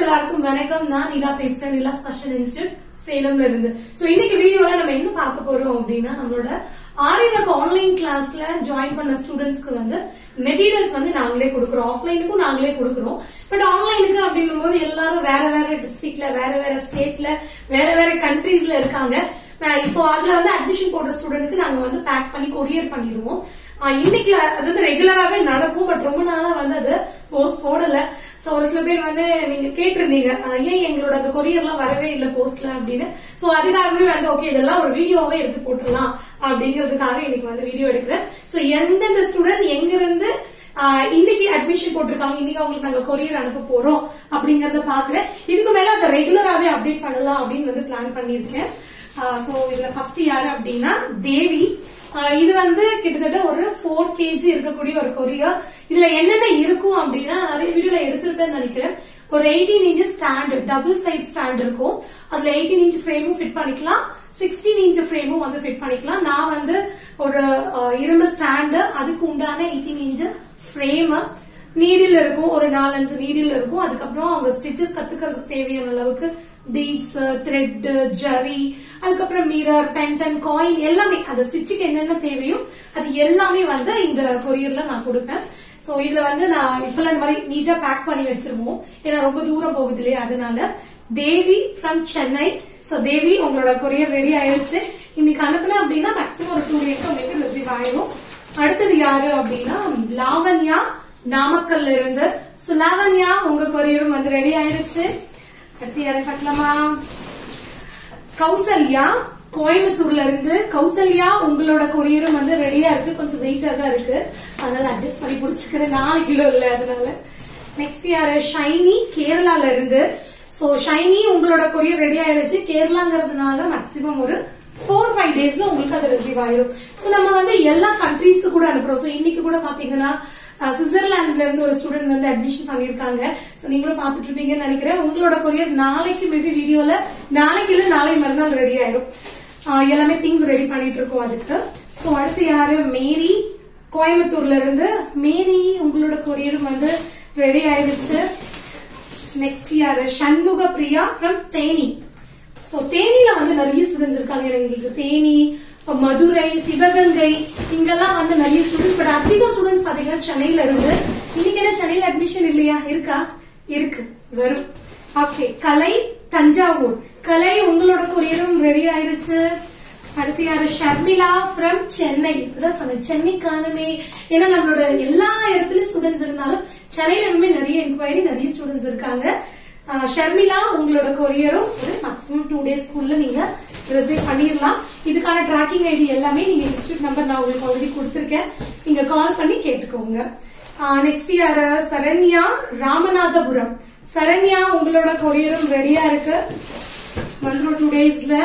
எல்லாருக்கும் வணக்கம் நான் நிலா பேசுறேன் நிலா ஸ்பெஷல் இன்ஸ்டியூட் சேலம்ல இருந்து சோ இன்னைக்கு வீடியோல நம்ம என்ன பார்க்க போறோம் அப்படின்னா நம்மளோட ஆரிவர்க் ஆன்லைன் கிளாஸ்ல ஜாயின் பண்ண ஸ்டூடெண்ட்ஸ்க்கு வந்து மெட்டீரியல்ஸ் வந்து நாங்களே கொடுக்குறோம் ஆஃப்லைனுக்கும் நாங்களே கொடுக்குறோம் பட் ஆன்லைனுக்கு அப்படின்னும் போது எல்லாரும் வேற வேற டிஸ்ட்ரிக்ட்ல வேற வேற ஸ்டேட்ல வேற வேற கண்ட்ரீஸ்ல இருக்காங்க சோ அதுல வந்து அட்மிஷன் போட்ட ஸ்டூடெண்ட்க்கு நாங்க வந்து பேக் பண்ணி கொரியர் பண்ணிடுவோம் ஆஹ் இன்னைக்கு அது வந்து ரெகுலராவே நடக்கும் பட் ரொம்ப நாளா வந்து அது போஸ்ட் போடல சோ ஒரு சில பேர் வந்து நீங்க கேட்டிருந்தீங்க ஆஹ் ஏன் எங்களோட அந்த கொரியர்லாம் வரவே இல்ல போஸ்ட்ல அப்படின்னு சோ அதுக்காகவே வந்து ஓகே இதெல்லாம் ஒரு வீடியோவே எடுத்து போட்டுடலாம் அப்படிங்கிறதுக்காக இன்னைக்கு வந்து வீடியோ எடுக்கிறேன் சோ எந்தெந்த ஸ்டூடெண்ட் எங்க இருந்து ஆஹ் இன்னைக்கு அட்மிஷன் போட்டிருக்காங்க இன்னைக்கு அவங்களுக்கு நாங்க கொரியர் அனுப்ப போறோம் அப்படிங்கறத பாக்குறேன் இதுக்கு மேல அதை ரெகுலராவே அப்டேட் பண்ணலாம் அப்படின்னு வந்து பிளான் பண்ணிருக்கேன் சோ இதுல ஃபர்ஸ்ட் யாரு அப்படின்னா தேவி ஆஹ் இது வந்து கிட்டத்தட்ட ஒரு ஃபோர் கேஜி இருக்கக்கூடிய ஒரு கொரியர் இதுல என்னென்ன இருக்கும் அப்படின்னா நிறைய வீடியோல எடுத்திருப்பேன்னு நினைக்கிறேன் ஒரு eighteen inch stand double side stand இருக்கும் அதுல எயிட்டீன் இன்ச் ஃப்ரேமும் ஃபிட் பண்ணிக்கலாம் சிக்ஸ்டீன் இன்ச் ஃப்ரேமும் வந்து ஃபிட் பண்ணிக்கலாம் நான் வந்து ஒரு ஆஹ் இரும்பு ஸ்டாண்டு அதுக்கு உண்டான எயிட்டீன் இன்ச் ஃப்ரேம் நீடில் இருக்கும் ஒரு நாலஞ்சு நீடில் இருக்கும் அதுக்கப்புறம் அவங்க ஸ்டிச்சஸ் கத்துக்கிறதுக்கு தேவையான அளவுக்கு பீட்ஸ் த்ரெட் ஜரி அதுக்கப்புறம் மிரர் பென்டன் காயின் எல்லாமே அந்த ஸ்டிச்சுக்கு என்னென்ன தேவையோ அது எல்லாமே வந்து இந்த கொரியர்ல நான் கொடுப்பேன் சோ இதுல வந்து நான் இப்பெல்லாம் இந்த மாதிரி நீட்டா பேக் பண்ணி வச்சிருவோம் ஏன்னா ரொம்ப தூரம் போகுது இல்லையா அதனால தேவி ஃப்ரம் சென்னை சோ தேவி உங்களோட கொரியர் ரெடி ஆயிருச்சு இன்னைக்கு அனுப்புன அப்படின்னா மேக்ஸிமம் ஒரு டூ டேஸ் உங்களுக்கு ரிசீவ் ஆயிரும் அடுத்தது யாரு அப்படின்னா லாவண்யா நாமக்கல்ல இருந்து சோ லாவண்யா உங்க கொரியரும் வந்து ரெடி ஆயிருச்சு அடுத்து யாரை பார்க்கலாமா கௌசல்யா கோயம்புத்தூர்ல இருந்து கௌசல்யா உங்களோட கொரியரும் வந்து ரெடியா இருக்கு கொஞ்சம் வெயிட்டா தான் இருக்கு அதனால அட்ஜஸ்ட் பண்ணி பிடிச்சிக்கிறேன் நாலு கிலோ இல்ல அதனால நெக்ஸ்ட் யாரு ஷைனி கேரளால இருந்து சோ ஷைனி உங்களோட கொரியர் ரெடி ஆயிருச்சு கேரளாங்கிறதுனால மேக்சிமம் ஒரு ஃபோர் ஃபைவ் டேஸ்ல உங்களுக்கு அது ரிசீவ் ஆயிரும் சோ நம்ம வந்து எல்லா கண்ட்ரீஸ்க்கு கூட அனுப்புறோம் சோ இன்னைக்கு கூட பாத்தீங்கன்னா அஹ், சுவிட்சர்லாந்துல இருந்து ஒரு ஸ்டூடெண்ட் வந்து அட்மிஷன் பண்ணிருக்காங்க சோ நீங்களும் பாத்துட்டு இருப்பீங்கன்னு நினைக்கிறேன் உங்களோட கொரியர் நாளைக்கு மேபி வீடியோல நாளைக்கு இல்ல நாளை மறுநாள் ரெடி ஆயிரும் அஹ், எல்லாமே திங்ஸ் ரெடி பண்ணிட்டு இருக்கோம் அதுக்கு சோ அடுத்து யாரு மேரி கோயம்புத்தூர்ல இருந்து மேரி உங்களோட கொரியரும் வந்து ரெடி ஆயிடுச்சு நெக்ஸ்ட் யாரு சண்முக பிரியா ஃப்ரம் தேனி சோ தேனியில வந்து நிறைய ஸ்டூடெண்ட்ஸ் இருக்காங்க எங்களுக்கு தேனி மதுரை சிவகங்கை இங்கெல்லாம் வந்து நிறைய ஸ்டூடெண்ட்ஸ் பட் அதிக ஸ்டூடெண்ட்ஸ் பாத்தீங்கன்னா சென்னையில இருந்து இன்னைக்கு என்ன சென்னையில அட்மிஷன் இல்லையா இருக்கா இருக்கு வரும் ஓகே கலை தஞ்சாவூர் கலை உங்களோட கொரியரும் ரெடி ஆயிருச்சு அடுத்து யாரு ஷர்மிளா ஃப்ரம் சென்னை இப்பதான் சொன்னேன் சென்னை காணுமே ஏன்னா நம்மளோட எல்லா இடத்துலயும் ஸ்டூடெண்ட்ஸ் இருந்தாலும் சென்னையில இருந்து நிறைய என்கொயரி நிறைய ஸ்டூடெண்ட்ஸ் இருக்காங்க ஆஹ் ஷர்மிளா உங்களோட கொரியரும் ஒரு மேக்ஸிமம் டூ டேஸ்க்குள்ள நீங்க ரிசீவ் பண்ணிடலாம் இதுக்கான ட்ராக்கிங் ஐடி எல்லாமே நீங்க இன்ஸ்டியூட் நம்பர் நான் உங்களுக்கு ஆல்ரெடி கொடுத்துருக்கேன் நீங்க கால் பண்ணி கேட்டுக்கோங்க நெக்ஸ்ட் யாரு சரண்யா ராமநாதபுரம் சரண்யா உங்களோட கொரியரும் ரெடியா இருக்கு வந்துடும் டூ டேஸ்ல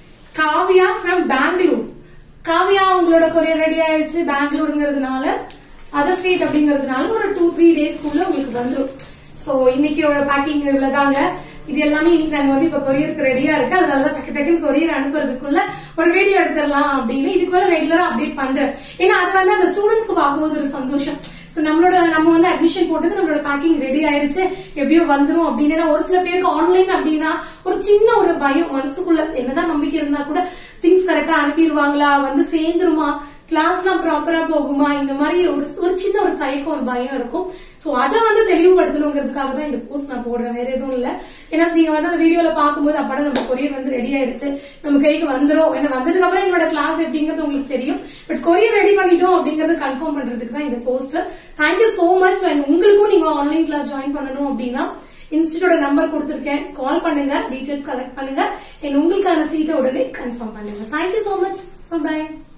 காவ்யா ஃப்ரம் பெங்களூர் காவ்யா உங்களோட கொரியர் ரெடி ஆயிடுச்சு பெங்களூருங்கிறதுனால அதர் ஸ்டேட் அப்படிங்கறதுனால ஒரு டூ த்ரீ டேஸ்க்குள்ள உங்களுக்கு வந்துடும் சோ இன்னைக்கோட பேக்கிங் இவ்வளவுதாங்க இது எல்லாமே இன்னைக்கு நாங்க வந்து இப்ப கொரியருக்கு ரெடியா இருக்கு அதனாலதான் டக்கு டக்குன்னு கொரியர் அனுப்புறதுக்குள்ள ஒரு வீடியோ எடுத்துடலாம் அப்படின்னு இதுக்கு மேல ரெகுலரா அப்டேட் பண்றேன் ஏன்னா அது வந்து அந்த ஸ்டூடெண்ட்ஸ்க்கு பார்க்கும்போது ஒரு சந்தோஷம் சோ நம்மளோட நம்ம வந்து அட்மிஷன் போட்டது நம்மளோட பேக்கிங் ரெடி ஆயிருச்சு எப்படியோ வந்துரும் அப்படின்னு ஏன்னா ஒரு சில பேருக்கு ஆன்லைன் அப்படின்னா ஒரு சின்ன ஒரு பயம் மனசுக்குள்ள என்னதான் நம்பிக்கை இருந்தா கூட திங்ஸ் கரெக்டா அனுப்பிடுவாங்களா வந்து சேர்ந்துருமா கிளாஸ்லாம் ப்ராப்பரா போகுமா இந்த மாதிரி ஒரு ஒரு சின்ன ஒரு தயக்கம் ஒரு பயம் இருக்கும் சோ அதை வந்து தெளிவுபடுத்தணுங்கிறதுக்காக தான் இந்த போஸ்ட் நான் போடுறேன் வேற எதுவும் இல்ல ஏன்னா நீங்க வந்து அந்த வீடியோல பாக்கும்போது அப்பட நம்ம கொரியர் வந்து ரெடி ஆயிருச்சு நம்ம கைக்கு வந்துரும் ஏன்னா வந்ததுக்கு அப்புறம் என்னோட கிளாஸ் எப்படிங்கிறது உங்களுக்கு தெரியும் பட் கொரியர் ரெடி பண்ணிட்டோம் அப்படிங்கறது கன்ஃபார்ம் பண்றதுக்கு தான் இந்த post thank you so much and உங்களுக்கும் நீங்க ஆன்லைன் கிளாஸ் ஜாயின் பண்ணணும் அப்படின்னா இன்ஸ்டியூட்டோட நம்பர் கொடுத்திருக்கேன் கால் பண்ணுங்க டீடைல்ஸ் கலெக்ட் பண்ணுங்க and உங்களுக்கான சீட்டை உடனே கன்ஃபார்ம் பண்ணுங்க தேங்க்யூ சோ மச் பை